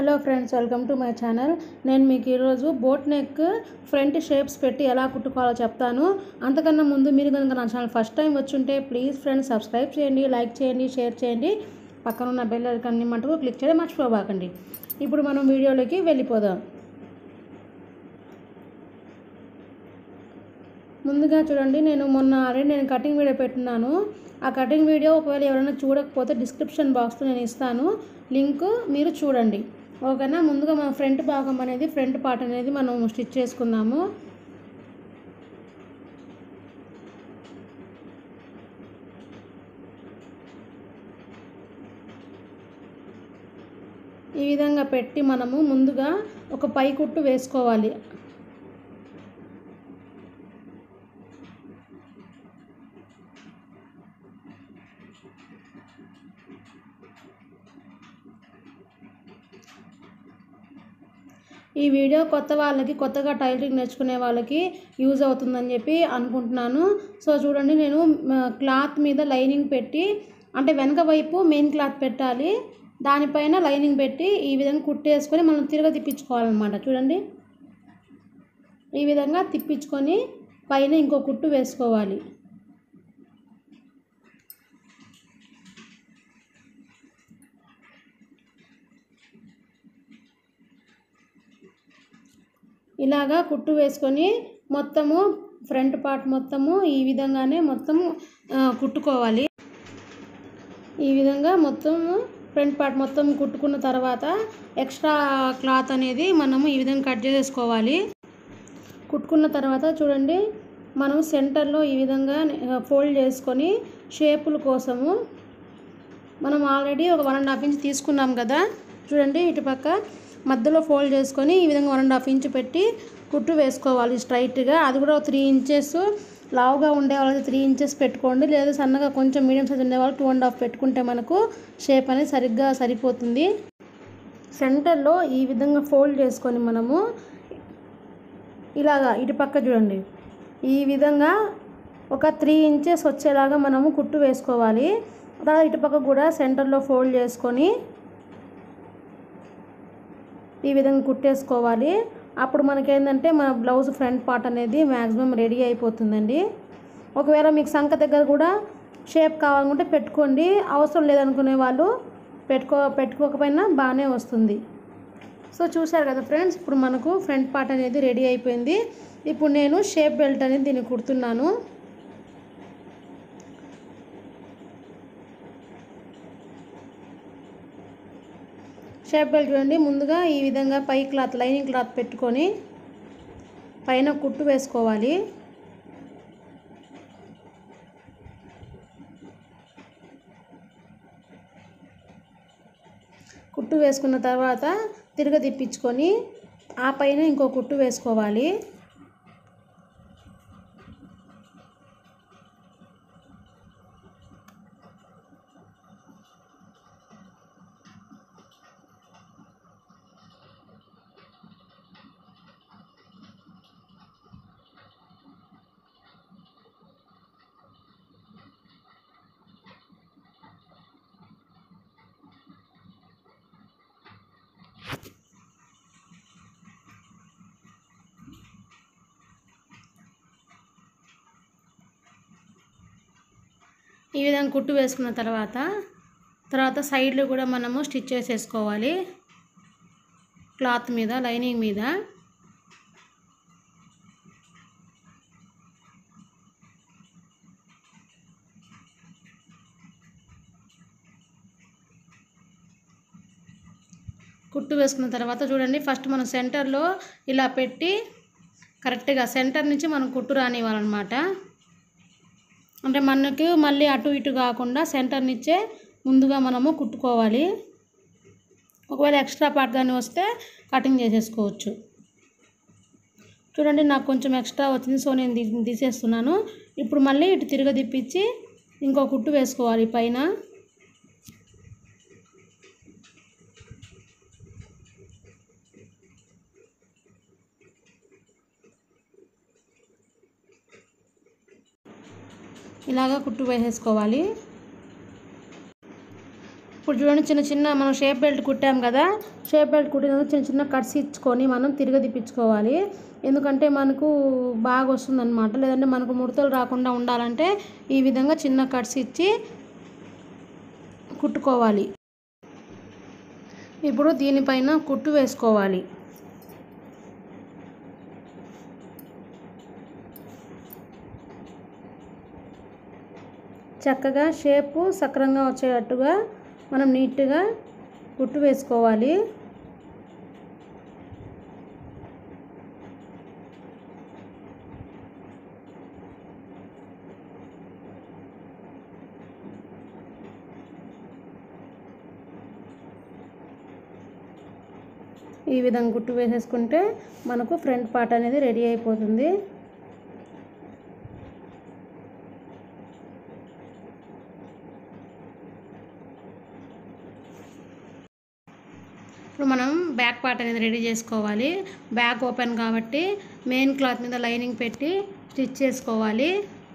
hello friends welcome to my channel నేను మీకు ఈరోజు బోట్ నెక్ ఫ్రంట్ షేప్స్ పెట్టి ఎలా కుట్టుకోవాలో చెప్తాను అంతకన్నా ముందు మీరు కనుక నా ఛానల్ ఫస్ట్ టైం వచ్చుంటే ప్లీజ్ ఫ్రెండ్స్ సబ్స్క్రైబ్ చేయండి లైక్ చేయండి షేర్ చేయండి పక్కన ఉన్న బెల్ ఐకాన్ని మటుకు క్లిక్ చేయడం మర్చిపోబాకండి ఇప్పుడు మనం వీడియోలోకి వెళ్ళిపోదాం ముందుగా చూడండి నేను మొన్న ఆల్రెడీ నేను కటింగ్ వీడియో పెట్టున్నాను ఆ కటింగ్ వీడియో ఒకవేళ ఎవరైనా చూడకపోతే డిస్క్రిప్షన్ బాక్స్లో నేను ఇస్తాను లింక్ మీరు చూడండి ఓకేనా ముందుగా మన ఫ్రంట్ భాగం అనేది ఫ్రంట్ పార్ట్ అనేది మనం స్టిచ్ చేసుకుందాము ఈ విధంగా పెట్టి మనము ముందుగా ఒక పై కుట్టు వేసుకోవాలి ఈ వీడియో కొత్త వాళ్ళకి కొత్తగా టైలరింగ్ నేర్చుకునే వాళ్ళకి యూజ్ అవుతుందని చెప్పి అనుకుంటున్నాను సో చూడండి నేను క్లాత్ మీద లైనింగ్ పెట్టి అంటే వెనక వైపు మెయిన్ క్లాత్ పెట్టాలి దానిపైన లైనింగ్ పెట్టి ఈ విధంగా కుట్టేసుకొని మనం తిరగ తిప్పించుకోవాలన్నమాట చూడండి ఈ విధంగా తిప్పించుకొని పైన ఇంకో కుట్టు వేసుకోవాలి ఇలాగా కుట్టు వేసుకొని మొత్తము ఫ్రంట్ పార్ట్ మొత్తము ఈ విధంగానే మొత్తం కుట్టుకోవాలి ఈ విధంగా మొత్తము ఫ్రంట్ పార్ట్ మొత్తం కుట్టుకున్న తర్వాత ఎక్స్ట్రా క్లాత్ అనేది మనము ఈ విధంగా కట్ చేసేసుకోవాలి కుట్టుకున్న తర్వాత చూడండి మనం సెంటర్లో ఈ విధంగా ఫోల్డ్ చేసుకొని షేపుల కోసము మనం ఆల్రెడీ ఒక వన్ అండ్ హాఫ్ ఇంచ్ తీసుకున్నాం కదా చూడండి ఇటుపక్క మధ్యలో ఫోల్డ్ చేసుకొని ఈ విధంగా వన్ అండ్ హాఫ్ ఇంచ్ పెట్టి కుట్టు వేసుకోవాలి స్ట్రైట్గా అది కూడా త్రీ ఇంచెస్ లావుగా ఉండే వాళ్ళకి త్రీ ఇంచెస్ పెట్టుకోండి లేదా సన్నగా కొంచెం మీడియం సైజ్ ఉండే వాళ్ళు టూ అండ్ హాఫ్ పెట్టుకుంటే మనకు షేప్ అనేది సరిగ్గా సరిపోతుంది సెంటర్లో ఈ విధంగా ఫోల్డ్ చేసుకొని మనము ఇలాగా ఇటు పక్క చూడండి ఈ విధంగా ఒక త్రీ ఇంచెస్ వచ్చేలాగా మనము కుట్టు వేసుకోవాలి తర్వాత ఇటుపక్క కూడా సెంటర్లో ఫోల్డ్ చేసుకొని ఈ విధంగా కుట్టేసుకోవాలి అప్పుడు మనకేంటంటే మన బ్లౌజ్ ఫ్రంట్ పార్ట్ అనేది మ్యాక్సిమం రెడీ అయిపోతుందండి ఒకవేళ మీకు సంఖ దగ్గర కూడా షేప్ కావాలనుకుంటే పెట్టుకోండి అవసరం లేదనుకునే వాళ్ళు పెట్టుకో పెట్టుకోకపోయినా బాగానే వస్తుంది సో చూసారు కదా ఫ్రెండ్స్ ఇప్పుడు మనకు ఫ్రంట్ పార్ట్ అనేది రెడీ అయిపోయింది ఇప్పుడు నేను షేప్ బెల్ట్ అనేది దీన్ని కుడుతున్నాను షేప్ బెల్ట్ చూడండి ముందుగా ఈ విధంగా పై క్లాత్ లైనింగ్ క్లాత్ పెట్టుకొని పైన కుట్టు వేసుకోవాలి కుట్టు వేసుకున్న తర్వాత తిరగ తిప్పించుకొని ఆ పైన ఇంకో కుట్టు వేసుకోవాలి ఈ విధంగా కుట్టు వేసుకున్న తర్వాత తర్వాత సైడ్లు కూడా మనము స్టిచ్ చేసేసుకోవాలి క్లాత్ మీద లైనింగ్ మీద కుట్టు వేసుకున్న తర్వాత చూడండి ఫస్ట్ మనం సెంటర్లో ఇలా పెట్టి కరెక్ట్గా సెంటర్ నుంచి మనం కుట్టు రానివ్వాలన్నమాట అంటే మనకు మళ్ళీ అటు ఇటు కాకుండా సెంటర్ నుంచే ముందుగా మనము కుట్టుకోవాలి ఒకవేళ ఎక్స్ట్రా పార్ట్ కానీ వస్తే కటింగ్ చేసేసుకోవచ్చు చూడండి నాకు కొంచెం ఎక్స్ట్రా వచ్చింది సో నేను తీ- తీసేస్తున్నాను ఇప్పుడు మళ్ళీ ఇటు తిరగ తిప్పించి ఇంకో కుట్టు వేసుకోవాలి పైన ఇలాగా కుట్టు వేసేసుకోవాలి ఇప్పుడు చూడండి చిన్న చిన్న మనం షేప్ బెల్ట్ కుట్టాం కదా షేప్ బెల్ట్ కుట్టిన చిన్న చిన్న కట్స్ ఇచ్చుకొని మనం తిరగదిప్పించుకోవాలి ఎందుకంటే మనకు బాగా వస్తుంది అనమాట లేదంటే మనకు ముడతలు రాకుండా ఉండాలంటే ఈ విధంగా చిన్న కట్స్ ఇచ్చి కుట్టుకోవాలి ఇప్పుడు దీనిపైన కుట్టు వేసుకోవాలి చక్కగా షేపు సక్రంగా వచ్చేటట్టుగా మనం నీట్గా కుట్టు వేసుకోవాలి ఈ విధంగా కుట్టు వేసేసుకుంటే మనకు ఫ్రంట్ పార్ట్ అనేది రెడీ అయిపోతుంది ఇప్పుడు మనం బ్యాక్ పార్ట్ అనేది రెడీ చేసుకోవాలి బ్యాక్ ఓపెన్ కాబట్టి మెయిన్ క్లాత్ మీద లైనింగ్ పెట్టి స్టిచ్ చేసుకోవాలి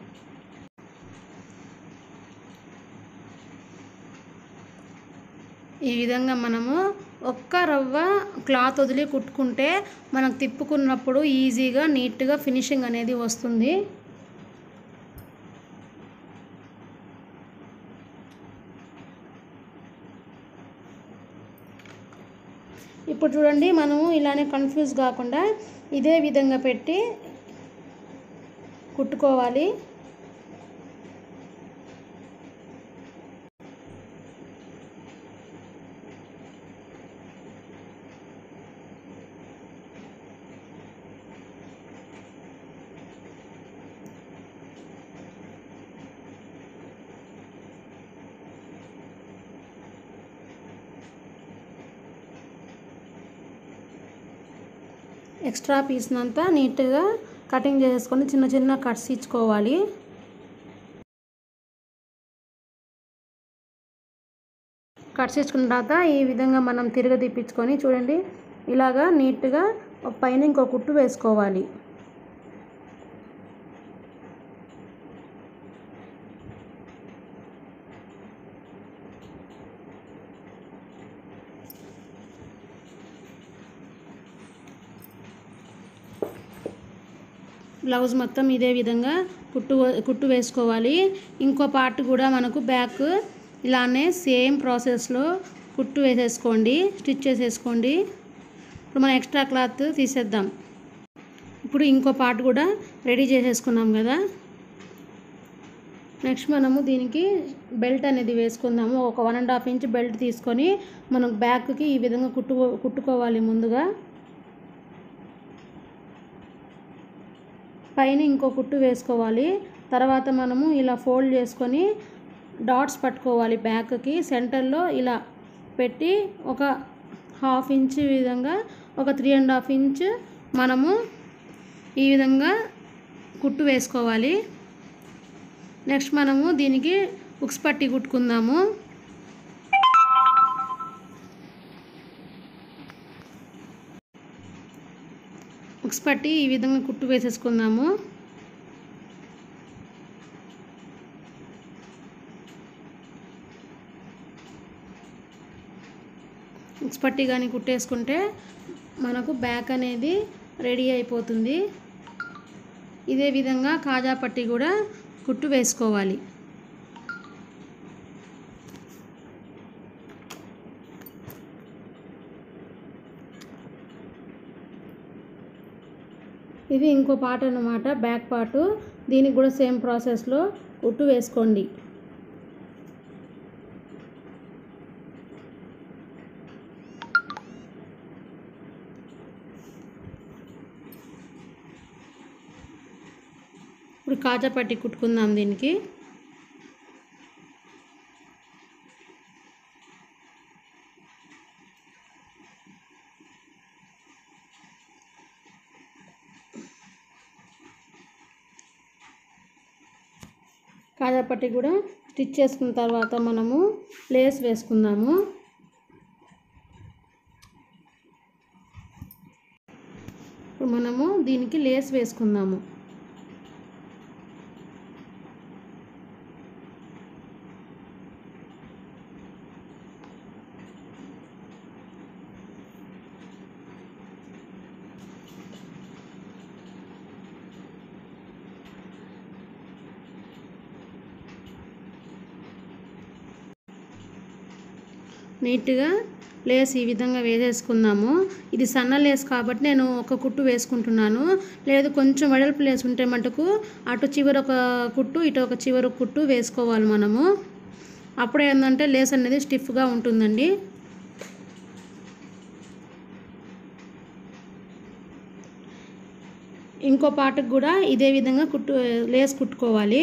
ఈ విధంగా మనము ఒక్క రవ్వ క్లాత్ వదిలి కుట్టుకుంటే మనకు తిప్పుకున్నప్పుడు ఈజీగా నీట్గా ఫినిషింగ్ అనేది వస్తుంది ఇప్పుడు చూడండి మనము ఇలానే కన్ఫ్యూజ్ కాకుండా ఇదే విధంగా పెట్టి కుట్టుకోవాలి ఎక్స్ట్రా పీస్నంతా నీట్గా కటింగ్ చేసుకొని చిన్న చిన్న కట్స్ ఇచ్చుకోవాలి కట్స్ ఇచ్చుకున్న తర్వాత ఈ విధంగా మనం తిరగ తిప్పించుకొని చూడండి ఇలాగా నీట్గా పైన ఇంకో కుట్టు వేసుకోవాలి బ్లౌజ్ మొత్తం ఇదే విధంగా కుట్టు కుట్టు వేసుకోవాలి ఇంకో పార్ట్ కూడా మనకు బ్యాక్ ఇలానే సేమ్ ప్రాసెస్లో కుట్టు వేసేసుకోండి స్టిచ్ చేసేసుకోండి ఇప్పుడు మనం ఎక్స్ట్రా క్లాత్ తీసేద్దాం ఇప్పుడు ఇంకో పార్ట్ కూడా రెడీ చేసేసుకున్నాం కదా నెక్స్ట్ మనము దీనికి బెల్ట్ అనేది వేసుకుందాము ఒక one and half inch belt తీసుకొని మనం బ్యాక్కి ఈ విధంగా కుట్టుకో కుట్టుకోవాలి ముందుగా పైన ఇంకో కుట్టు వేసుకోవాలి తర్వాత మనము ఇలా ఫోల్డ్ చేసుకొని డాట్స్ పట్టుకోవాలి బ్యాక్కి సెంటర్లో ఇలా పెట్టి ఒక హాఫ్ ఇంచ్ విధంగా ఒక త్రీ అండ్ హాఫ్ ఇంచ్ మనము ఈ విధంగా కుట్టు వేసుకోవాలి నెక్స్ట్ మనము దీనికి ఉక్స్ పట్టి కుట్టుకుందాము ఉక్స్ పట్టి ఈ విధంగా కుట్టు వేసేసుకుందాము ఉక్స్ పట్టి కానీ కుట్టేసుకుంటే మనకు బ్యాక్ అనేది రెడీ అయిపోతుంది ఇదే విధంగా కాజా పట్టి కూడా కుట్టు వేసుకోవాలి ఇది ఇంకో పార్ట్ అన్నమాట బ్యాక్ పార్ట్ దీనికి కూడా సేమ్ ప్రాసెస్లో కుట్టు వేసుకోండి ఇప్పుడు కాజా పట్టి కుట్టుకుందాం దీనికి కాజా పట్టి కూడా స్టిచ్ చేసుకున్న తర్వాత మనము లేస్ వేసుకుందాము ఇప్పుడు మనము దీనికి లేస్ వేసుకుందాము నీట్గా లేస్ ఈ విధంగా వేసేసుకుందాము ఇది సన్న లేస్ కాబట్టి నేను ఒక కుట్టు వేసుకుంటున్నాను లేదు కొంచెం వెడల్పు లేస్ ఉంటే మటుకు అటు చివర ఒక కుట్టు ఇటు ఒక చివర కుట్టు వేసుకోవాలి మనము అప్పుడు ఏంటంటే లేస్ అనేది స్టిఫ్గా ఉంటుందండి ఇంకో పాటకు కూడా ఇదే విధంగా కుట్టు లేస్ కుట్టుకోవాలి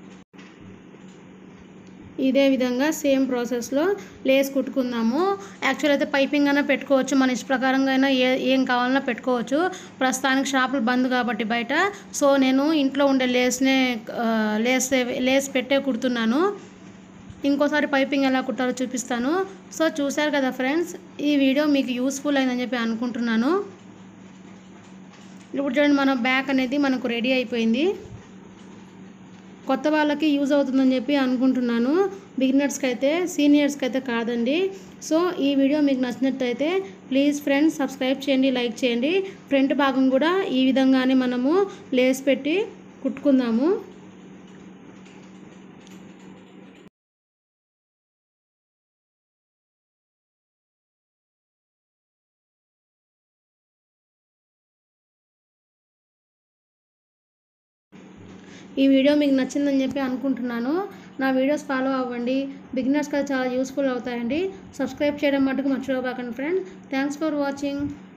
ఇదే విధంగా సేమ్ ప్రాసెస్లో లేస్ కుట్టుకుందాము యాక్చువల్ అయితే పైపింగ్ అయినా పెట్టుకోవచ్చు మన ఇష్ట ప్రకారంగా అయినా ఏ ఏం కావాలన్నా పెట్టుకోవచ్చు ప్రస్తుతానికి షాపులు బంద్ కాబట్టి బయట సో నేను ఇంట్లో ఉండే లేస్నే ఆ, లేస్ లేస్ పెట్టే కుడుతున్నాను ఇంకోసారి పైపింగ్ ఎలా కుట్టాలో చూపిస్తాను సో చూశారు కదా ఫ్రెండ్స్ ఈ వీడియో మీకు యూస్ఫుల్ అయిందని చెప్పి అనుకుంటున్నాను ఇప్పుడు చూడండి మన బ్యాక్ అనేది మనకు రెడీ అయిపోయింది కొత్త వాళ్ళకి యూజ్ అవుతుందని చెప్పి అనుకుంటున్నాను బిగినర్స్కి అయితే సీనియర్స్కి అయితే కాదండి సో ఈ వీడియో మీకు నచ్చినట్టయితే ప్లీజ్ ఫ్రెండ్స్ సబ్స్క్రైబ్ చేయండి లైక్ చేయండి ఫ్రంట్ భాగం కూడా ఈ విధంగానే మనము లేస్ పెట్టి కుట్టుకుందాము ఈ వీడియో మీకు నచ్చిందని చెప్పి అనుకుంటున్నాను నా వీడియోస్ ఫాలో అవ్వండి బిగినర్స్కి చాలా యూస్ఫుల్ అవుతాయండి సబ్స్క్రైబ్ చేయడం మటుకు మర్చిపోకండి ఫ్రెండ్ థ్యాంక్స్ ఫర్ వాచింగ్